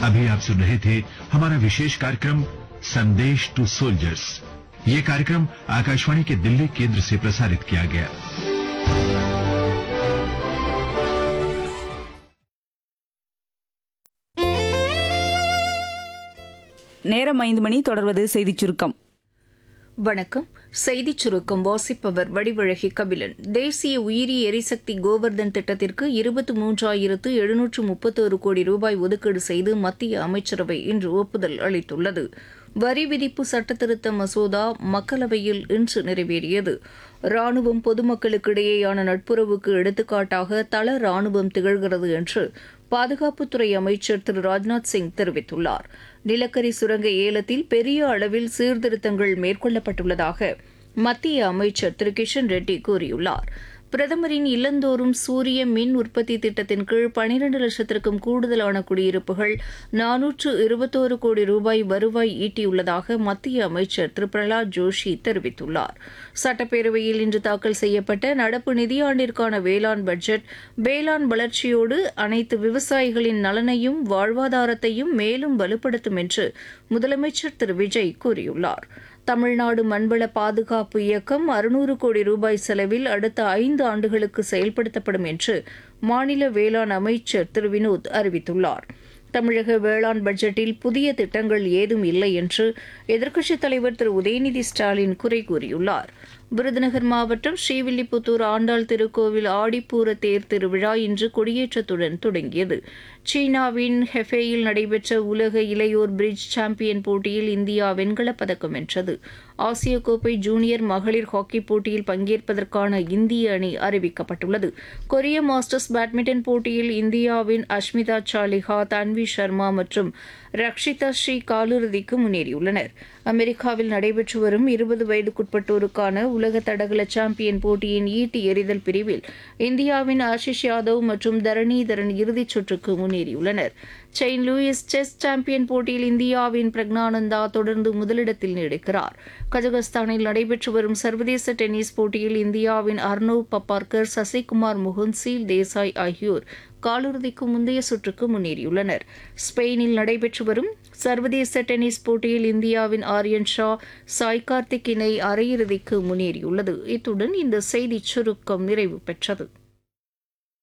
अभी आप सुन रहे थे हमारा विशेष कार्यक्रम संदेश टू सोल्जर्स ये कार्यक्रम आकाशवाणी के दिल्ली केंद्र से प्रसारित किया गया நேரம் ஐந்து மணி தொடர்வது செய்திச் சுருக்கம் வணக்கம் செய்திச் சுருக்கம் வாசிப்பவர் வடிவழகி கபிலன் தேசிய உயிரி எரிசக்தி கோவர்தன் திட்டத்திற்கு இருபத்தி மூன்றாயிரத்து எழுநூற்று முப்பத்தோரு கோடி ரூபாய் ஒதுக்கீடு செய்து மத்திய அமைச்சரவை இன்று ஒப்புதல் அளித்துள்ளது வரி விதிப்பு சட்டத்திருத்த மசோதா மக்களவையில் இன்று நிறைவேறியது ராணுவம் பொதுமக்களுக்கிடையேயான நட்புறவுக்கு எடுத்துக்காட்டாக தள ராணுவம் திகழ்கிறது என்று பாதுகாப்புத்துறை அமைச்சர் திரு ராஜ்நாத் சிங் தெரிவித்துள்ளார் நிலக்கரி சுரங்க ஏலத்தில் பெரிய அளவில் சீர்திருத்தங்கள் மேற்கொள்ளப்பட்டுள்ளதாக மத்திய அமைச்சர் திரு கிஷன் ரெட்டி கூறியுள்ளார் பிரதமரின் இல்லந்தோறும் சூரிய மின் உற்பத்தி திட்டத்தின் கீழ் பனிரண்டு லட்சத்திற்கும் கூடுதலான குடியிருப்புகள் நானூற்று இருபத்தோரு கோடி ரூபாய் வருவாய் ஈட்டியுள்ளதாக மத்திய அமைச்சர் திரு பிரகலாத் ஜோஷி தெரிவித்துள்ளார் சட்டப்பேரவையில் இன்று தாக்கல் செய்யப்பட்ட நடப்பு நிதியாண்டிற்கான வேளாண் பட்ஜெட் வேளாண் வளர்ச்சியோடு அனைத்து விவசாயிகளின் நலனையும் வாழ்வாதாரத்தையும் மேலும் வலுப்படுத்தும் என்று முதலமைச்சர் திரு விஜய் கூறியுள்ளார் தமிழ்நாடு மண்வள பாதுகாப்பு இயக்கம் அறுநூறு கோடி ரூபாய் செலவில் அடுத்த ஐந்து ஆண்டுகளுக்கு செயல்படுத்தப்படும் என்று மாநில வேளாண் அமைச்சர் திரு வினோத் அறிவித்துள்ளார் தமிழக வேளாண் பட்ஜெட்டில் புதிய திட்டங்கள் ஏதும் இல்லை என்று எதிர்க்கட்சித் தலைவர் திரு உதயநிதி ஸ்டாலின் குறை கூறியுள்ளார் விருதுநகர் மாவட்டம் ஸ்ரீவில்லிபுத்தூர் ஆண்டாள் திருக்கோவில் ஆடிப்பூர தேர் திருவிழா இன்று கொடியேற்றத்துடன் தொடங்கியது சீனாவின் ஹெஃபேயில் நடைபெற்ற உலக இளையோர் பிரிட்ஜ் சாம்பியன் போட்டியில் இந்தியா வெண்கலப் பதக்கம் வென்றது ஆசிய கோப்பை ஜூனியர் மகளிர் ஹாக்கி போட்டியில் பங்கேற்பதற்கான இந்திய அணி அறிவிக்கப்பட்டுள்ளது கொரிய மாஸ்டர்ஸ் பேட்மிண்டன் போட்டியில் இந்தியாவின் அஷ்மிதா சாலிஹா தன்வி சர்மா மற்றும் ரக்ஷிதா ஸ்ரீ காலிறுதிக்கு முன்னேறியுள்ளனர் அமெரிக்காவில் நடைபெற்று வரும் இருபது வயதுக்குட்பட்டோருக்கான உலக தடகள சாம்பியன் போட்டியின் ஈட்டி எறிதல் பிரிவில் இந்தியாவின் ஆஷிஷ் யாதவ் மற்றும் தரணிதரன் இறுதிச் சுற்றுக்கு முன்னேறியுள்ளனர் செயின்ட் லூயிஸ் செஸ் சாம்பியன் போட்டியில் இந்தியாவின் பிரக்னானந்தா தொடர்ந்து முதலிடத்தில் நீடிக்கிறார் கஜகஸ்தானில் நடைபெற்று வரும் சர்வதேச டென்னிஸ் போட்டியில் இந்தியாவின் அர்னவ் பப்பார்கர் சசிகுமார் முகுந்த் தேசாய் ஆகியோர் காலிறுதிக்கு முந்தைய சுற்றுக்கு முன்னேறியுள்ளனர் ஸ்பெயினில் நடைபெற்று வரும் சர்வதேச டென்னிஸ் போட்டியில் இந்தியாவின் ஆரியன் ஷா சாய் கார்த்திக் இணை அரையிறுதிக்கு முன்னேறியுள்ளது இத்துடன் இந்த செய்திச் சுருக்கம் நிறைவு பெற்றது